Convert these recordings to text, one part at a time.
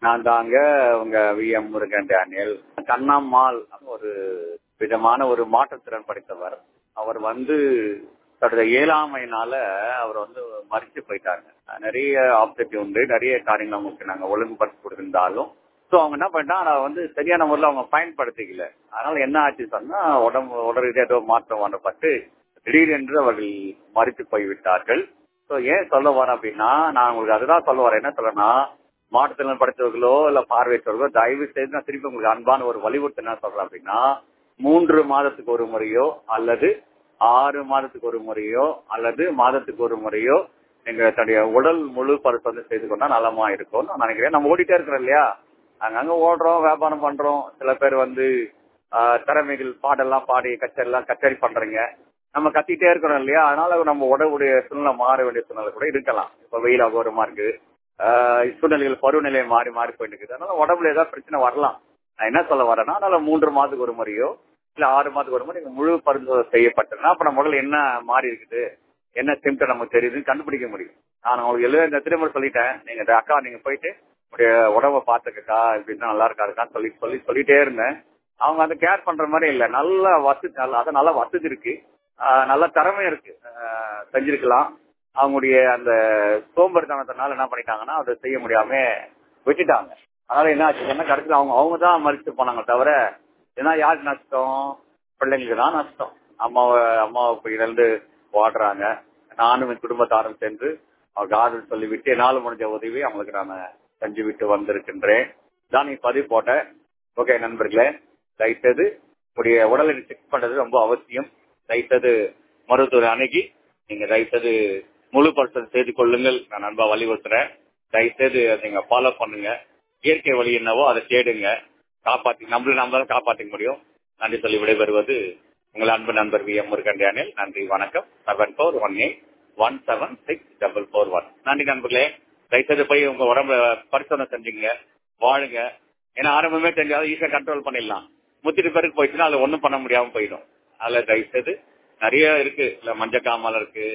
நான் தாங்க உங்க V M Murugan Daniel Kannammal ஒரு விதமான ஒரு மாற்றுத்திறன் படைத்தவர் அவர் வந்து தன்னுடைய இயலாமையினால அவர் வந்து மறித்து போயிட்டாங்க நிறைய ஆப்ஜெக்ட் உண்டு நிறைய காரியங்கள் அவங்களுக்கு நாங்க ஒழுங்குபடுத்தி கொடுத்திருந்தாலும் ஸோ அவங்க என்ன பண்ணிட்டாங்க அதை வந்து சரியான முறையில் அவங்க பயன்படுத்திக்கல அதனால என்ன ஆச்சு சொன்னா உடம்பு உடல் ஏதோ மாற்றம் வரப்பட்டு திடீரென்று அவர்கள் மறித்து போய்விட்டார்கள் ஸோ ஏன் சொல்ல வரேன் அப்படின்னா நான் உங்களுக்கு அதுதான் சொல்ல வரேன் என்ன சொல்லனா மாற்றுத்திறன் படைத்தவர்களோ இல்ல பார்வையற்றவர்களோ தயவு செய்து நான் திருப்பி உங்களுக்கு அன்பான ஒரு வலியுறுத்த என்ன சொல்றேன் அப்படின்னா மூன்று மாதத்துக்கு ஒரு முறையோ அல்லது ஆறு மாதத்துக்கு ஒரு முறையோ அல்லது மாதத்துக்கு ஒரு முறையோ நீங்க தன்னுடைய உடல் முழு பரிசோதனை செய்து கொண்டா நலமா இருக்கும் நான் நினைக்கிறேன் நம்ம ஓடிட்டே இருக்கிறோம் இல்லையா அங்கங்க ஓடுறோம் வியாபாரம் பண்றோம் சில பேர் வந்து திறமைகள் பாடெல்லாம் பாடி கச்சேரிலாம் கச்சேரி பண்றீங்க நம்ம கத்திட்டே இருக்கிறோம் இல்லையா அதனால நம்ம உடவுடைய சூழ்நிலை மாற வேண்டிய சூழ்நிலை கூட இருக்கலாம் இப்ப வெயில் அகோரமா இருக்கு சூழ்நிலைகள் பருவநிலை மாறி மாறி போயிட்டு இருக்குது அதனால உடம்புல ஏதாவது பிரச்சனை வரலாம் நான் என்ன சொல்ல வரேன்னா அதனால மூன்று மாதத்துக்கு ஒரு முறையோ இல்ல ஆறு மாதத்துக்கு ஒரு முறை நீங்க முழு பரிசோதனை செய்யப்பட்டதுன்னா அப்ப நம்ம உடல் என்ன மாறி இருக்குது என்ன சிம்டம் நமக்கு தெரியுதுன்னு கண்டுபிடிக்க முடியும் நான் உங்களுக்கு எழுத இந்த திரும்ப சொல்லிட்டேன் நீங்க அக்கா நீங்க போயிட்டு உடைய உடம்ப பாத்துக்கக்கா இப்படின்னா நல்லா இருக்காருக்கான்னு சொல்லி சொல்லி சொல்லிட்டே இருந்தேன் அவங்க அதை கேர் பண்ற மாதிரி இல்ல நல்ல வசதி நல்ல அதை நல்ல வசதி இருக்கு நல்ல திறமை இருக்கு செஞ்சிருக்கலாம் அவங்களுடைய அந்த சோம்பேறித்தனத்தினால என்ன பண்ணிட்டாங்கன்னா அதை செய்ய முடியாம விட்டுட்டாங்க அதனால என்ன ஆச்சுன்னா கடைசியில் அவங்க அவங்க தான் மறித்து போனாங்க தவிர ஏன்னா யாருக்கு நஷ்டம் பிள்ளைங்களுக்கு தான் நஷ்டம் அம்மாவை அம்மாவை இழந்து ஓடுறாங்க நானும் என் குடும்பத்தாரும் சென்று அவங்க ஆறுதல் சொல்லிவிட்டு என்னால் முடிஞ்ச உதவி அவங்களுக்கு நான் செஞ்சு விட்டு வந்திருக்கின்றேன் தான் நீ பதிவு போட்டேன் ஓகே நண்பர்களே தைத்தது உடைய உடலை செக் பண்றது ரொம்ப அவசியம் தைத்தது மருத்துவரை அணுகி நீங்க தைத்தது முழு பரிசோதனை செய்து கொள்ளுங்கள் நான் நண்பா வலியுறுத்துறேன் தைத்தது நீங்க ஃபாலோ பண்ணுங்க இயற்கை வழி என்னவோ அதை தேடுங்க காப்பாத்தி நம்மள நம்மளால காப்பாற்றிக்க முடியும் நன்றி சொல்லி விடைபெறுவது உங்கள் அன்பு நண்பர் வி எம் முருகன் டேனியல் நன்றி வணக்கம் seven four one eight one seven six double four one நன்றி நண்பர்களே தயவுசெய்து போய் உங்க உடம்புல பரிசோதனை செஞ்சுங்க வாழுங்க ஏன்னா ஆரம்பமே தெரிஞ்சாலும் ஈஸியா கண்ட்ரோல் பண்ணிடலாம் முத்திட்டு பேருக்கு போயிடுச்சுன்னா அதுல ஒண்ணும் பண்ண முடியாம போயிடும் அதுல தயவுசெய்து நிறைய இருக்கு இல்ல மஞ்சக்காமல் இருக்கு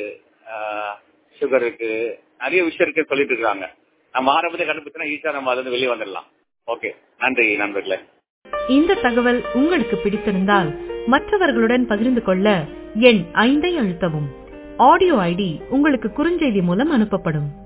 சுகர் இருக்கு நிறைய விஷயம் இருக்கு சொல்லிட்டு இருக்காங்க நம்ம ஆரம்பத்தை கண்டுபிடிச்சா ஈஸியா நம்ம அதுல வெளியே வந்துடலாம் ஓகே நன்றி நண்பர்களே இந்த தகவல் உங்களுக்கு பிடித்திருந்தால் மற்றவர்களுடன் பகிர்ந்து கொள்ள எண் ஐந்தை அழுத்தவும் ஆடியோ ஐடி உங்களுக்கு குறுஞ்செய்தி மூலம் அனுப்பப்படும்